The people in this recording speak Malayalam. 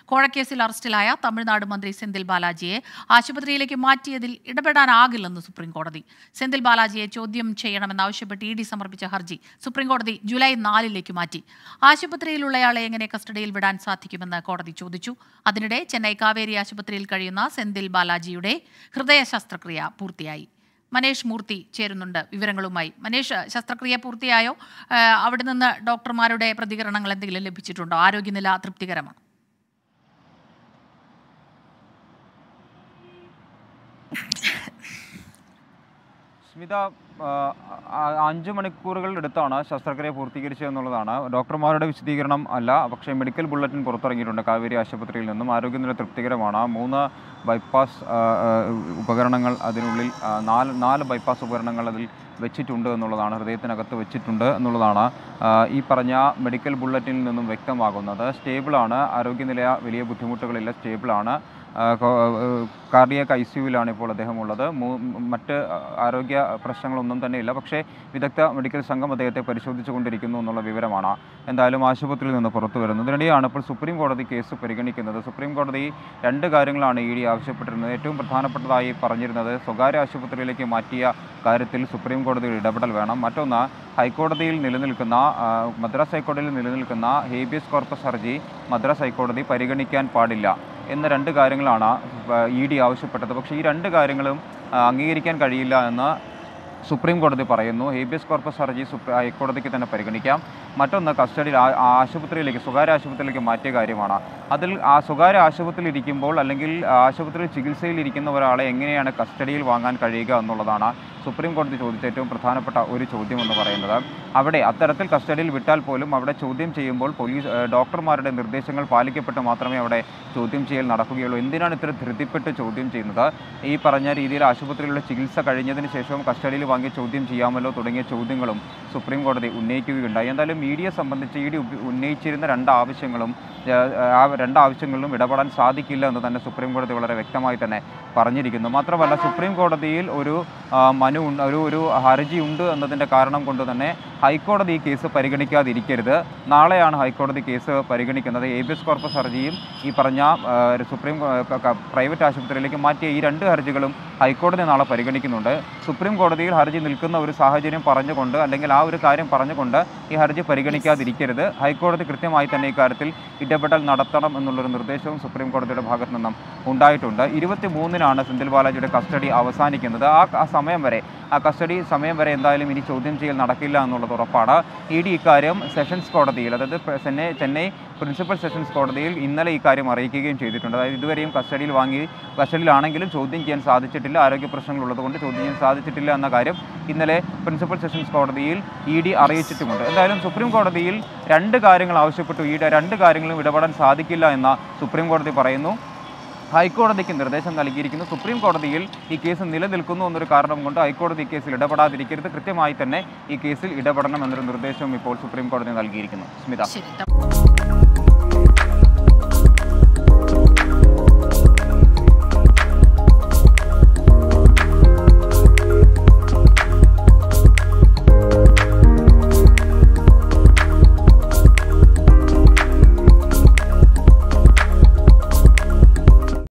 കോഴക്കേസിൽ അറസ്റ്റിലായ തമിഴ്നാട് മന്ത്രി സെന്തിൽ ബാലാജിയെ ആശുപത്രിയിലേക്ക് മാറ്റിയതിൽ ഇടപെടാനാകില്ലെന്ന് സുപ്രീം കോടതി സെന്തിൽ ബാലാജിയെ ചോദ്യം ചെയ്യണമെന്നാവശ്യപ്പെട്ട് ഇ ഡി സമർപ്പിച്ച ഹർജി സുപ്രീം കോടതി ജൂലൈ നാലിലേക്ക് മാറ്റി ആശുപത്രിയിലുള്ളയാളെ എങ്ങനെ കസ്റ്റഡിയിൽ വിടാൻ സാധിക്കുമെന്ന് കോടതി ചോദിച്ചു അതിനിടെ ചെന്നൈ കാവേരി ആശുപത്രിയിൽ കഴിയുന്ന സെന്തിൽ ബാലാജിയുടെ ഹൃദയ ശസ്ത്രക്രിയ പൂർത്തിയായി മനേഷ് മൂർത്തി ചേരുന്നുണ്ട് വിവരങ്ങളുമായി മനേഷ് ശസ്ത്രക്രിയ പൂർത്തിയായോ ആ, അവിടെ നിന്ന് ഡോക്ടർമാരുടെ പ്രതികരണങ്ങൾ എന്തെങ്കിലും ലഭിച്ചിട്ടുണ്ടോ ആരോഗ്യനില തൃപ്തികരമാണ് സ്മിത ആ, ആ, അഞ്ച് മണിക്കൂറുകൾ എടുത്താണ് ശസ്ത്രക്രിയ പൂർത്തീകരിച്ചത് എന്നുള്ളതാണ് ഡോക്ടർമാരുടെ വിശദീകരണം അല്ല പക്ഷേ മെഡിക്കൽ ബുള്ളറ്റിൻ പുറത്തിറങ്ങിയിട്ടുണ്ട് കാവേരി ആശുപത്രിയിൽ നിന്നും ആരോഗ്യനില തൃപ്തികരമാണ് മൂന്ന് ബൈപ്പാസ് ആ, ആ, ഉപകരണങ്ങൾ അതിനുള്ളിൽ ആ, നാല് നാല് ബൈപ്പാസ് ഉപകരണങ്ങൾ അതിൽ വെച്ചിട്ടുണ്ട് എന്നുള്ളതാണ് ഹൃദയത്തിനകത്ത് വെച്ചിട്ടുണ്ട് എന്നുള്ളതാണ് ആ, ഈ പറഞ്ഞ മെഡിക്കൽ ബുള്ളറ്റിനിൽ നിന്നും വ്യക്തമാകുന്നത് സ്റ്റേബിളാണ് ആരോഗ്യനില വലിയ ബുദ്ധിമുട്ടുകളില്ല സ്റ്റേബിളാണ് കാർഡിയക് ഐ സിയുവിലാണ് ഇപ്പോൾ അദ്ദേഹം ഉള്ളത് മൂ- മറ്റ് ആരോഗ്യ പ്രശ്നങ്ങളൊന്നും തന്നെ ഇല്ല പക്ഷേ വിദഗ്ധ മെഡിക്കൽ സംഘം അദ്ദേഹത്തെ പരിശോധിച്ചു കൊണ്ടിരിക്കുന്നു എന്നുള്ള വിവരമാണ് എന്തായാലും ആശുപത്രിയിൽ നിന്ന് പുറത്തു വരുന്നത് ഇതിനിടെയാണ് ഇപ്പോൾ സുപ്രീം കോടതി കേസ് പരിഗണിക്കുന്നത് സുപ്രീം കോടതി രണ്ട് കാര്യങ്ങളാണ് ഇ ഡി ആവശ്യപ്പെട്ടിരുന്നത് ഏറ്റവും പ്രധാനപ്പെട്ടതായി പറഞ്ഞിരുന്നത് സ്വകാര്യ ആശുപത്രിയിലേക്ക് മാറ്റിയ കാര്യത്തിൽ സുപ്രീം കോടതിയുടെ ഇടപെടൽ വേണം മറ്റൊന്ന് ഹൈക്കോടതിയിൽ നിലനിൽക്കുന്ന ആ, മദ്രാസ് ഹൈക്കോടതിയിൽ നിലനിൽക്കുന്ന ഹേബിയസ് കോർപ്പസ് ഹർജി മദ്രാസ് ഹൈക്കോടതി പരിഗണിക്കാൻ പാടില്ല എന്ന രണ്ട് കാര്യങ്ങളാണ് ഇ ഡി ആവശ്യപ്പെട്ടത് പക്ഷേ ഈ രണ്ട് കാര്യങ്ങളും ആ, അംഗീകരിക്കാൻ കഴിയില്ല എന്ന് സുപ്രീം കോടതി പറയുന്നു ഹേബിയസ് കോർപ്പസ് ഹർജി സുപ്രീം ഹൈക്കോടതിക്ക് തന്നെ പരിഗണിക്കാം മറ്റൊന്ന് കസ്റ്റഡിയിൽ ആ- ആ ആശുപത്രിയിലേക്ക് സ്വകാര്യ ആശുപത്രിയിലേക്ക് മാറ്റിയ കാര്യമാണ് അതിൽ ആ സ്വകാര്യ ആശുപത്രിയിൽ ഇരിക്കുമ്പോൾ അല്ലെങ്കിൽ ആശുപത്രിയിൽ ചികിത്സയിൽ ഇരിക്കുന്ന ഒരാളെ എങ്ങനെയാണ് കസ്റ്റഡിയിൽ വാങ്ങാൻ കഴിയുക എന്നുള്ളതാണ് സുപ്രീം കോടതി ചോദിച്ച ഏറ്റവും പ്രധാനപ്പെട്ട ഒരു ചോദ്യം എന്ന് പറയുന്നത് അവിടെ അത്തരത്തിൽ കസ്റ്റഡിയിൽ വിട്ടാൽ പോലും അവിടെ ചോദ്യം ചെയ്യുമ്പോൾ പോലീസ് ഏഹ്, ഡോക്ടർമാരുടെ നിർദ്ദേശങ്ങൾ പാലിക്കപ്പെട്ട് മാത്രമേ അവിടെ ചോദ്യം ചെയ്യൽ നടക്കുകയുള്ളൂ എന്തിനാണ് ഇത്ര ധൃതിപ്പെട്ട് ചോദ്യം ചെയ്യുന്നത് ഈ പറഞ്ഞ രീതിയിൽ ആശുപത്രിയിലുള്ള ചികിത്സ കഴിഞ്ഞതിന് ശേഷവും കസ്റ്റഡിയിൽ വാങ്ങി ചോദ്യം ചെയ്യാമല്ലോ തുടങ്ങിയ ചോദ്യങ്ങളും സുപ്രീം കോടതി ഉന്നയിക്കുകയുണ്ടായി എന്തായാലും മീഡിയയെ സംബന്ധിച്ച് ഇ ഡി ഉന്നയിച്ചിരുന്ന രണ്ട് ആവശ്യങ്ങളും ഏഹ്, ആ രണ്ട് ആവശ്യങ്ങളിലും ഇടപെടാൻ സാധിക്കില്ല എന്ന് തന്നെ സുപ്രീം കോടതി വളരെ വ്യക്തമായി തന്നെ പറഞ്ഞിരിക്കുന്നു മാത്രമല്ല സുപ്രീം കോടതിയിൽ ഒരു ആ, മനു ഉണ്ട് ഒരു ഒരു ഹർജി ഉണ്ട് എന്നതിൻ്റെ കാരണം കൊണ്ട് തന്നെ ഹൈക്കോടതി ഈ കേസ് പരിഗണിക്കാതിരിക്കരുത് നാളെയാണ് ഹൈക്കോടതി കേസ് പരിഗണിക്കുന്നത് ഏബിയസ് കോർപ്പസ് ഹർജിയും ഈ പറഞ്ഞ ആ, ഒരു സുപ്രീം കോ- ക- ക- പ്രൈവറ്റ് ആശുപത്രിയിലേക്ക് മാറ്റിയ ഈ രണ്ട് ഹർജികളും ഹൈക്കോടതി നാളെ പരിഗണിക്കുന്നുണ്ട് സുപ്രീം കോടതിയിൽ ഹർജി നിൽക്കുന്ന ഒരു സാഹചര്യം പറഞ്ഞുകൊണ്ട് അല്ലെങ്കിൽ ആ ഒരു കാര്യം പറഞ്ഞുകൊണ്ട് ഈ ഹർജി പരിഗണിക്കാതിരിക്കരുത് ഹൈക്കോടതി കൃത്യമായി തന്നെ ഇക്കാര്യത്തിൽ ഇടപെടൽ നടത്തണം എന്നുള്ളൊരു നിർദ്ദേശവും സുപ്രീം കോടതിയുടെ ഭാഗത്തു നിന്നും ഉണ്ടായിട്ടുണ്ട് ഇരുപത്തി മൂന്നിനാണ് സെന്തിൽ ബാലാജിയുടെ കസ്റ്റഡി അവസാനിക്കുന്നത് ആ ആ സമയം വരെ ആ കസ്റ്റഡി സമയം വരെ എന്തായാലും ഇനി ചോദ്യം ചെയ്യൽ നടക്കില്ല എന്നുള്ളത് ഉറപ്പാണ് ഇ ഡി ഇക്കാര്യം സെഷൻസ് കോടതിയിൽ അതായത് പ്ര- ചെന്നൈ ചെന്നൈ പ്രിൻസിപ്പൽ സെഷൻസ് കോടതിയിൽ ഇന്നലെ ഇക്കാര്യം അറിയിക്കുകയും ചെയ്തിട്ടുണ്ട് അതായത് ഇതുവരെയും കസ്റ്റഡിയിൽ വാങ്ങി കസ്റ്റഡിയിലാണെങ്കിലും ചോദ്യം ചെയ്യാൻ സാധിച്ചിട്ടില്ല ആരോഗ്യ പ്രശ്നങ്ങളുള്ളത് കൊണ്ട് ചോദ്യം ചെയ്യാൻ സാധിച്ചിട്ടില്ല എന്ന കാര്യം ഇന്നലെ പ്രിൻസിപ്പൽ സെഷൻസ് കോടതിയിൽ ഇ ഡി അറിയിച്ചിട്ടുമുണ്ട് എന്തായാലും സുപ്രീം കോടതിയിൽ രണ്ട് കാര്യങ്ങൾ ആവശ്യപ്പെട്ടു ഈ രണ്ട് കാര്യങ്ങളും ഇടപെടാൻ സാധിക്കില്ല എന്ന സുപ്രീം കോടതി പറയുന്നു ഹൈക്കോടതിക്ക് നിർദ്ദേശം നൽകിയിരിക്കുന്നു സുപ്രീം കോടതിയിൽ ഈ കേസ് നിലനിൽക്കുന്നു എന്നൊരു കാരണം കൊണ്ട് ഹൈക്കോടതി ഈ കേസിൽ ഇടപെടാതിരിക്കരുത് കൃത്യമായി തന്നെ ഈ കേസിൽ ഇടപെടണം എന്നൊരു നിർദ്ദേശവും ഇപ്പോൾ സുപ്രീം കോടതി നൽകിയിരിക്കുന്നു സ്മിത ശരി